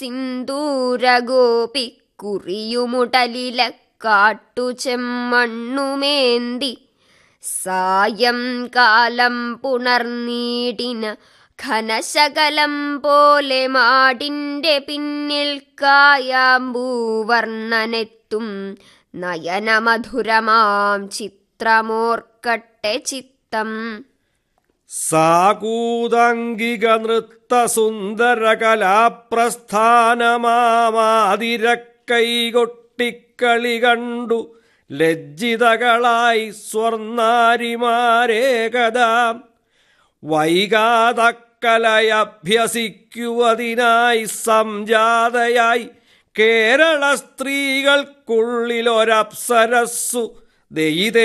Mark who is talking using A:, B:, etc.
A: സിന്ദൂരഗോപി കുറിയുമുടലില കാട്ടുചെമ്മണ്ണുമേന്തി സായം കാലം പുണർനീടിന ഘനശകലം പോലെ മാടിന്റെ പിന്നിൽ കായാമ്പൂവർണ്ണനെത്തും നയനമധുരമാം ചിത്രമോർക്കട്ടെ ചിത്തം
B: സാകൂതംഗിക നൃത്ത സുന്ദര കലാപ്രസ്ഥാനമാതിരക്കൈകൊട്ടിക്കളി കണ്ടു ലജ്ജിതകളായി സ്വർണാരിമാരേകദാം വൈകാതക്കലയഭ്യസിക്കുവതിനായി സംജാതയായി കേരള സ്ത്രീകൾക്കുള്ളിലൊരപ്സരസ്സു ദയിതേ